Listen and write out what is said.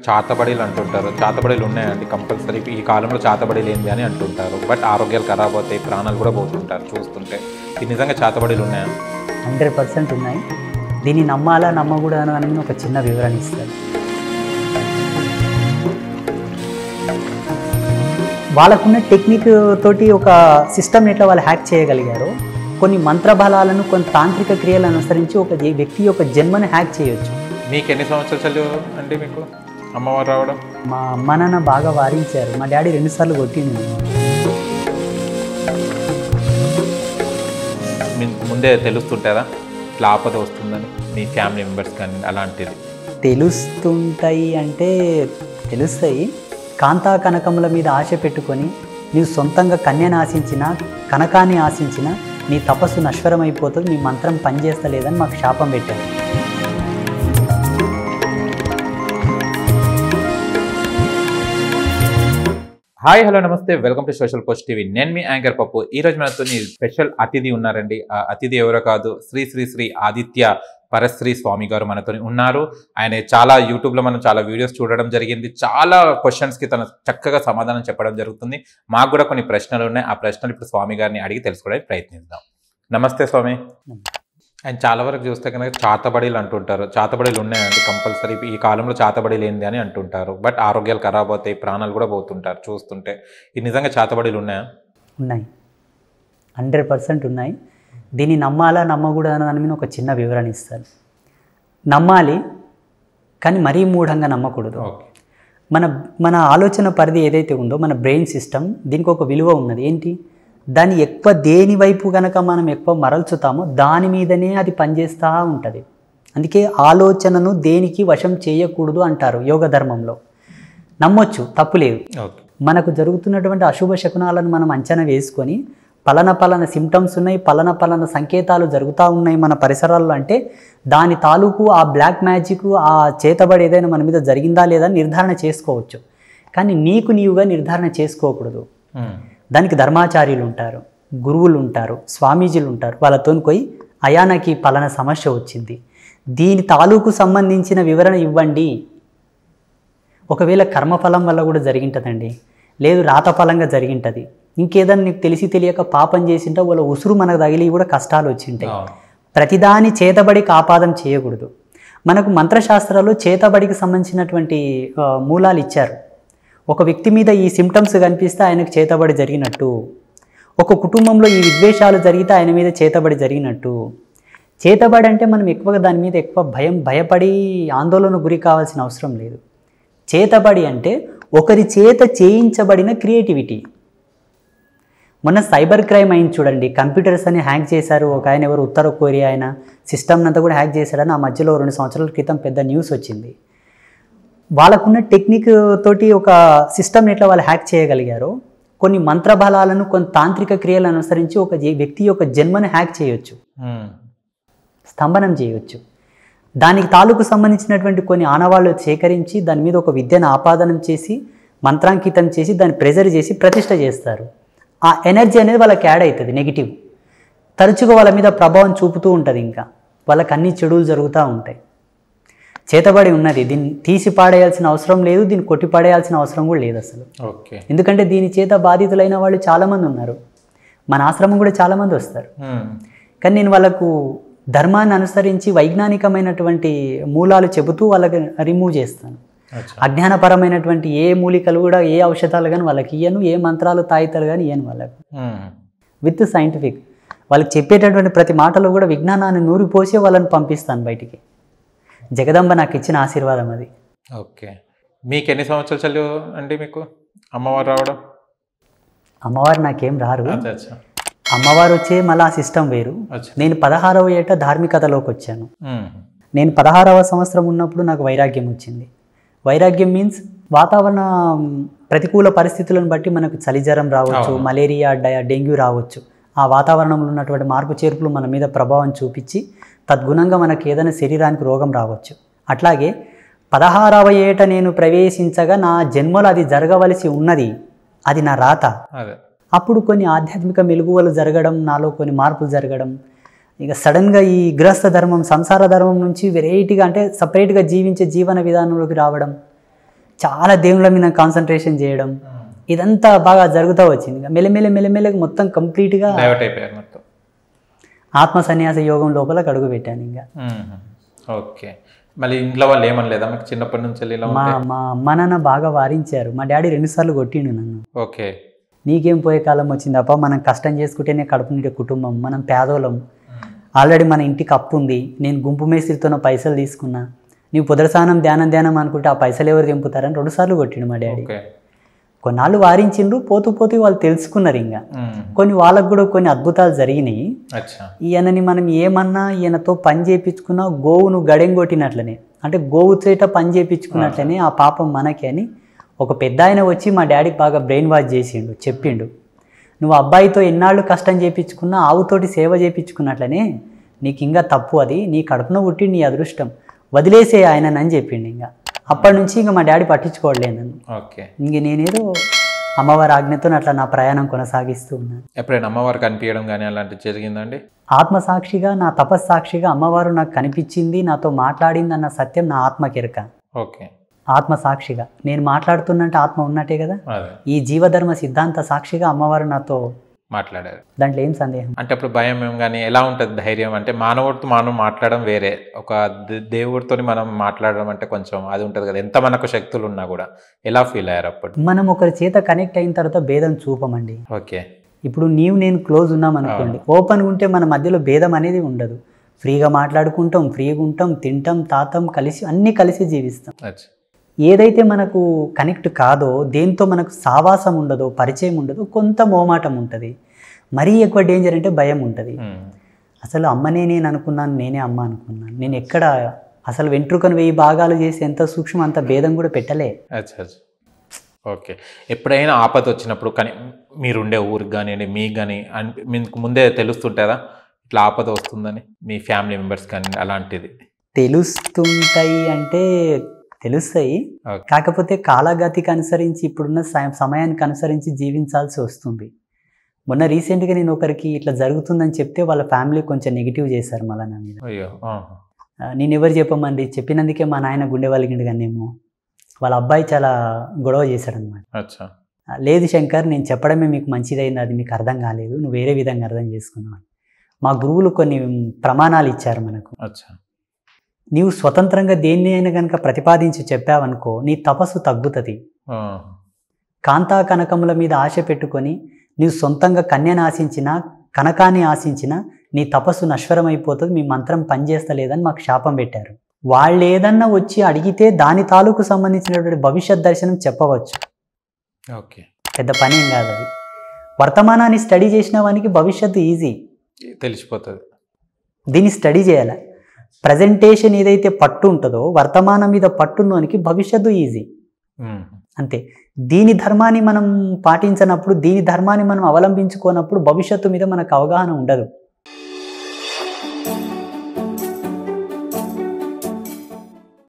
చాతబడీలు అంటుంటారు చాతబడీలు ఉన్నాయండి కంపల్సరీ ఈ కాలంలో చాతబడీలు ఏంది అని అంటుంటారు బట్ ఆరోగ్యాలు ఖరాబ్ అవుతాయి ప్రాణాలు కూడా పోతుంటారు చూస్తుంటే ఇది నిజంగా చాతబడీలు ఉన్నాయా హండ్రెడ్ పర్సెంట్ ఉన్నాయి దీన్ని నమ్మాలా నమ్మకూడదు అని ఒక చిన్న వివరణ ఇస్తారు వాళ్ళకున్న టెక్నిక్ తోటి ఒక సిస్టమ్ ఎట్లా వాళ్ళు హ్యాక్ చేయగలిగారు కొన్ని మంత్రబలాలను కొన్ని తాంత్రిక క్రియలను అనుసరించి ఒక జీ- వ్యక్తి యొక్క జన్మని హ్యాక్ చేయొచ్చు మీకు ఎన్ని సంవత్సరాలు చదువు అండి మీకు అమ్మవారు రావడం మా అమ్మ నాన్న బాగా వారించారు మా డాడీ రెండుసార్లు కొట్టిండు నన్ను. మీ- ముందే తెలుస్తుంటుందా ఇట్లా ఆపద వస్తుందని మీ ఫ్యామిలీ మెంబర్స్ కానీ అలాంటిది తెలుస్తుంటాయి అంటే తెలుస్తాయి కాంతా కనకముల మీద ఆశ పెట్టుకొని నీవు సొంతంగా కన్యను ఆశించిన కనకాన్ని ఆశించిన నీ తపస్సు నశ్వరమైపోతుంది నీ మంత్రం పనిచేస్తలేదని మాకు శాపం పెట్టారు హాయ్ హలో నమస్తే welcome to social post TV నేను మీ యాంకర్ పప్పు ఈ రోజు మనతో స్పెషల్ అతిథి ఉన్నారండి ఆ అతిథి ఎవరో కాదు శ్రీ శ్రీ శ్రీ ఆదిత్య పరశ్రీ స్వామి గారు మనతో ఉన్నారు ఆయన చాలా యూట్యూబ్ లో మనం చాలా వీడియోస్ చూడడం జరిగింది చాలా క్వశ్చన్స్ కి తను చక్కగా సమాధానం చెప్పడం జరుగుతుంది మాకు కూడా కొన్ని ప్రశ్నలు ఉన్నాయి ఆ ప్రశ్నలు ఇప్పుడు స్వామి గారిని అడిగి తెలుసుకోవడానికి ప్రయత్నిద్దాం నమస్తే స్వామి ఆయన చాలా వరకు చూస్తే కనుక చాతబడీలు అంటుంటారు చాతబడీలు ఉన్నాయండి కంపల్సరీ ఈ కాలంలో చాతబడీలు ఏంది అని అంటుంటారు బట్ ఆరోగ్యాలు ఖరాబ్ అవుతాయి ప్రాణాలు కూడా పోతుంటారు చూస్తుంటే ఇది నిజంగా చాతబడీలు ఉన్నాయా ఉన్నాయి హండ్రెడ్ పర్సెంట్ ఉన్నాయి దీన్ని నమ్మాలా నమ్మకూడదు అని నేను ఒక చిన్న వివరణ ఇస్తాను నమ్మాలి కానీ మరీ మూఢంగా నమ్మకూడదు ఓకే మన మన ఆలోచన పరిధి ఏదైతే ఉందో మన బ్రెయిన్ సిస్టమ్ దీనికి ఒక విలువ ఉన్నది ఏంటి దాన్ని ఎక్కువ దేని వైపు కనుక మనం ఎక్కువ మరల్చుతామో దాని మీదనే అది పనిచేస్తూ ఉంటుంది అందుకే ఆలోచనను దేనికి వశం చేయకూడదు అంటారు యోగ ధర్మంలో నమ్మొచ్చు తప్పు లేదు ఓకే మనకు జరుగుతున్నటువంటి అశుభ శకునాలను మనం అంచనా వేసుకొని పలన పలన సిమ్టమ్స్ ఉన్నాయి పలన పలన సంకేతాలు జరుగుతూ ఉన్నాయి మన పరిసరాల్లో అంటే దాని తాలూకు ఆ బ్లాక్ మ్యాజిక్ ఆ చేతబడి ఏదైనా మన మీద జరిగిందా లేదా అని నిర్ధారణ చేసుకోవచ్చు కానీ నీకు నీవుగా నిర్ధారణ చేసుకోకూడదు ఉమ్. దానికి ధర్మాచార్యులు ఉంటారు గురువులు ఉంటారు స్వామీజీలు ఉంటారు వాళ్ళతో పోయి అయా నాకు ఈ పలానా సమస్య వచ్చింది దీని తాలూకు సంబంధించిన వివరణ ఇవ్వండి ఒకవేళ కర్మఫలం వల్ల కూడా జరిగింటుందండి లేదు రాతఫలంగా జరిగింటుంది ఇంకేదన్నా నీకు తెలిసి తెలియక పాపం చేసింటే వాళ్ళ ఉసురు మనకు తగిలి కూడా కష్టాలు వచ్చింటాయి అవును. ప్రతిదాని చేతబడి కాపాదం చేయకూడదు మనకు మంత్రశాస్త్రాల్లో చేతబడికి సంబంధించినటువంటి ఆ, మూలాలు ఇచ్చారు ఒక వ్యక్తి మీద ఈ సిమ్టమ్స్ కనిపిస్తే ఆయనకు చేతబడి జరిగినట్టు ఒక కుటుంబంలో ఈ విద్వేషాలు జరిగితే ఆయన మీద చేతబడి జరిగినట్టు చేతబడి అంటే మనం ఎక్కువగా దాని మీద ఎక్కువ భయం భయపడి ఆందోళన గురి కావాల్సిన అవసరం లేదు చేతబడి అంటే ఒకరి చేత చేయించబడిన క్రియేటివిటీ మొన్న సైబర్ క్రైమ్ అయింది చూడండి కంప్యూటర్స్ అని హ్యాక్ చేశారు ఒక ఆయన ఎవరు ఉత్తర కొరియా ఆయన సిస్టమ్ అంతా కూడా హ్యాక్ చేశాడని ఆ మధ్యలో రెండు సంవత్సరాల క్రితం పెద్ద న్యూస్ వచ్చింది వాళ్ళకున్న టెక్నిక్ తోటి ఒక సిస్టమ్ ఎట్లా వాళ్ళు హ్యాక్ చేయగలిగారో కొన్ని మంత్రబలాలను కొన్ని తాంత్రిక క్రియలను అనుసరించి ఒక జీ- వ్యక్తి యొక్క జన్మని హ్యాక్ చేయొచ్చు ఉమ్. స్తంభనం చేయవచ్చు దానికి తాలూకు సంబంధించినటువంటి కొన్ని ఆనవాళ్ళు సేకరించి దాని మీద ఒక విద్యను ఆపాదనం చేసి మంత్రాంకితం చేసి దాన్ని ప్రెజర్ చేసి ప్రతిష్ట చేస్తారు ఆ ఎనర్జీ అనేది వాళ్ళకి యాడ్ అవుతుంది నెగిటివ్ తరచుగా వాళ్ళ మీద ప్రభావం చూపుతూ ఉంటుంది ఇంకా వాళ్ళకి అన్ని చెడులు జరుగుతూ ఉంటాయి చేతబడి ఉన్నది దీన్ని తీసి పాడేయాల్సిన అవసరం లేదు దీన్ని కొట్టి పాడేయాల్సిన అవసరం కూడా లేదు అసలు ఓకే ఎందుకంటే దీని చేత బాధితులైన వాళ్ళు చాలామంది ఉన్నారు మన ఆశ్రమం కూడా చాలామంది వస్తారు ఉమ్. కానీ నేను వాళ్ళకు ధర్మాన్ని అనుసరించి వైజ్ఞానికమైనటువంటి మూలాలు చెబుతూ వాళ్ళకి రిమూవ్ చేస్తాను అచ్చా. అజ్ఞానపరమైనటువంటి ఏ మూలికలు కూడా ఏ ఔషధాలు కానీ వాళ్ళకి ఇయ్యను ఏ మంత్రాలు తాయితాలు కానీ ఇయ్యను వాళ్ళకు ఉమ్. విత్ సైంటిఫిక్ వాళ్ళకి చెప్పేటటువంటి ప్రతి మాటలో కూడా విజ్ఞానాన్ని నూరిపోసే వాళ్ళని పంపిస్తాను బయటికి జగదంబ నాకు ఇచ్చిన ఆశీర్వాదం అది ఓకే మీకు ఎన్ని సంవత్సరాలు చదువు అండి మీకు అమ్మవారు రావడం అమ్మవారు నాకేం రారు అచ్చా అచ్చా అమ్మవారు వచ్చే మళ్ళీ ఆ సిస్టమ్ వేరు అచ్చా నేను పదహారవ ఏట ధార్మికతలోకి వచ్చాను ఉమ్. నేను పదహారవ సంవత్సరం ఉన్నప్పుడు నాకు వైరాగ్యం వచ్చింది వైరాగ్యం మీన్స్ వాతావరణ మ్, ప్రతికూల పరిస్థితులను బట్టి మనకు చలిజ్వరం రావచ్చు అవును. మలేరియా డయ- డెంగ్యూ రావచ్చు ఆ వాతావరణంలో ఉన్నటువంటి మార్పు చేర్పులు మన మీద ప్రభావం చూపించి తద్గుణంగా మనకు ఏదైనా శరీరానికి రోగం రావచ్చు అట్లాగే పదహారవ ఏట నేను ప్రవేశించగా నా జన్మలో అది జరగవలసి ఉన్నది అది నా రాత అదే అప్పుడు కొన్ని ఆధ్యాత్మిక మెలుగువలు జరగడం నాలో కొన్ని మార్పులు జరగడం ఇక సడన్గా ఈ గృహస్థ ధర్మం సంసార ధర్మం నుంచి వెరైటీగా అంటే సపరేట్గా జీవించే జీవన విధానంలోకి రావడం చాలా దేవుళ్ళ మీద కాన్సన్ట్రేషన్ చేయడం ఇదంతా బాగా జరుగుతూ వచ్చింది ఇంకా మెల్లమెల్ల మెల్లమెల్లగా మొత్తం కంప్లీట్గా డైవర్ట్ అయిపోయారు మొత్తం ఆత్మ సన్యాస యోగం లోపల అడుగు పెట్టాను ఇంకా మ్మ్. ఓకే మళ్ళీ ఇంట్లో వాళ్ళు ఏమనలేదా మీకు చిన్నప్పటి నుంచి వెళ్ళి ఇలా మా ఉంటే మా అమ్మ నాన్న బాగా వారించారు మా డాడీ రెండుసార్లు కొట్టిండు నన్ను ఓకే నీకేం పోయే కాలం వచ్చింది అప్ప మనం కష్టం చేసుకుంటేనే కడుపు నిండే కుటుంబం మనం పేదోళ్ళం ఆల్రెడీ మన ఇంటికి అప్పు ఉంది నేను గుంపు మేస్త్రితో పైసలు తీసుకున్నా నీవు పుదరసానం ధ్యానం ధ్యానం అనుకుంటే ఆ పైసలు ఎవరు తెంపుతారని రెండుసార్లు కొట్టిండు మా డాడీ ఓకే కొన్నాళ్ళు వారించిండ్రు పోతూ పోతూ వాళ్ళు తెలుసుకున్నారు ఇంకా మ్మ్. కొన్ని వాళ్ళకు కూడా కొన్ని అద్భుతాలు జరిగినాయి అచ్చా ఈయనని మనం ఏమన్నా ఈయనతో పని చేయించుకున్నా గోవును గడెం కొట్టినట్లనే అంటే గోవు చేట పని చేయించుకున్నట్లనే ఆ పాపం మనకి అని ఒక పెద్ద ఆయన వచ్చి మా డాడీకి బాగా బ్రెయిన్ వాష్ చేసిండు చెప్పిండు నువ్వు అబ్బాయితో ఎన్నాళ్ళు కష్టం చేయించుకున్నా ఆవుతోటి సేవ చేయించుకున్నట్లనే నీకు ఇంకా తప్పు అది నీ కడుపున పుట్టి నీ అదృష్టం వదిలేసే ఆయన అని చెప్పిండు ఇంకా అప్పటి నుంచి ఇంకా మా డాడీ పట్టించుకోవట్లేదు నన్ను ఓకే ఇంక నేనేదో అమ్మవారి ఆజ్ఞతో అట్లా నా ప్రయాణం కొనసాగిస్తూ ఉన్నాను ఎప్పుడైనా అమ్మవారు కనిపించడం కానీ అలాంటివి జరిగిందండి ఆత్మసాక్షిగా నా తపస్సాక్షిగా అమ్మవారు నాకు కనిపించింది నాతో మాట్లాడింది అన్న సత్యం నా ఆత్మకెరక ఓకే ఆత్మసాక్షిగా నేను మాట్లాడుతున్నంటే ఆత్మ ఉన్నట్టే కదా అదే ఈ జీవధర్మ సిద్ధాంత సాక్షిగా అమ్మవారు నాతో మాట్లాడారు దాంట్లో ఏం సందేహం అంటే అప్పుడు భయం ఏం కానీ ఎలా ఉంటుంది ధైర్యం అంటే మానవుడితో మనం మాట్లాడడం వేరే ఒక దే- దేవుడితో మనం మాట్లాడడం అంటే కొంచెం అది ఉంటుంది కదా ఎంత మనకు శక్తులు ఉన్నా కూడా ఎలా ఫీల్ అయ్యారు అప్పుడు మనం ఒకరి చేత కనెక్ట్ అయిన తర్వాత భేదం చూపమండి ఓకే ఇప్పుడు నీవు నేను క్లోజ్ ఉన్నాం అనుకోండి ఓపెన్ ఉంటే మన మధ్యలో భేదం అనేది ఉండదు ఫ్రీగా మాట్లాడుకుంటాం ఫ్రీగా ఉంటాం తింటాం తాతాం కలిసి అన్నీ కలిసి జీవిస్తాం అచ్చా ఏదైతే మనకు కనెక్ట్ కాదో దేంతో మనకు సావాసం ఉండదో పరిచయం ఉండదో కొంత మోమాటం ఉంటుంది మరీ ఎక్కువ డేంజర్ అంటే భయం ఉంటుంది మ్మ్. అసలు అమ్మనే నేను అనుకున్నాను నేనే అమ్మ అనుకున్నాను నేను ఎక్కడ అసలు వెంట్రుకను వెయ్యి భాగాలు చేసి ఎంత సూక్ష్మం అంత భేదం కూడా పెట్టలే అచ్చా అచ్చా ఓకే ఎప్పుడైనా ఆపద వచ్చినప్పుడు కానీ మీరుండే ఊరికి కానివ్వండి మీకు కానీ అని మీకు ముందే తెలుస్తుంటుందా ఇట్లా ఆపద వస్తుందని మీ ఫ్యామిలీ మెంబర్స్ కానీ అలాంటిది తెలుస్తుంటాయి అంటే తెలుస్తాయి ఓకే కాకపోతే కాలగతికి అనుసరించి ఇప్పుడున్న స- సమయానికి అనుసరించి జీవించాల్సి వస్తుంది మొన్న రీసెంట్గా నేను ఒకరికి ఇట్లా జరుగుతుందని చెప్తే వాళ్ళ ఫ్యామిలీ కొంచెం నెగిటివ్ చేశారు మళ్ళీ నా మీద అయ్యో ఆహా. ఆ, నేను ఎవరు చెప్పమండి చెప్పినందుకే మా నాయన గుండె వలిగిండు కానేమో వాళ్ళ అబ్బాయి చాలా గొడవ చేశాడనమాట అచ్చా లేదు శంకర్ నేను చెప్పడమే మీకు మంచిదైంది అది మీకు అర్థం కాలేదు నువ్వు వేరే విధంగా అర్థం చేసుకున్నావు మా గురువులు కొన్ని ప్రమాణాలు ఇచ్చారు మనకు అచ్చా నీవు స్వతంత్రంగా దేన్ని అయినా కనుక ప్రతిపాదించి చెప్పావనుకో నీ తపస్సు తగ్గుతుంది ఆ. కాంతా కనకముల మీద ఆశ పెట్టుకొని నీవు సొంతంగా కన్యను ఆశించినా కనకాన్ని ఆశించినా నీ తపస్సు నశ్వరమైపోతుంది మీ మంత్రం పనిచేస్తలేదని మాకు శాపం పెట్టారు వాళ్ళు ఏదన్నా వచ్చి అడిగితే దాని తాలూకు సంబంధించినటువంటి భవిష్యత్ దర్శనం చెప్పవచ్చు ఓకే పెద్ద పని ఏం కాదు అది వర్తమానాన్ని స్టడీ చేసిన వానికి భవిష్యత్తు ఈజీ తెలిసిపోతుంది దీన్ని స్టడీ చేయాలి ప్రజెంటేషన్ ఏదైతే పట్టు ఉంటుందో వర్తమానం మీద పట్టున్నోనికి భవిష్యత్తు ఈజీ మ్మ్. అంతే దీని ధర్మాన్ని మనం పాటించినప్పుడు దీని ధర్మాన్ని మనం అవలంబించుకోనప్పుడు భవిష్యత్తు మీద మనకు అవగాహన ఉండదు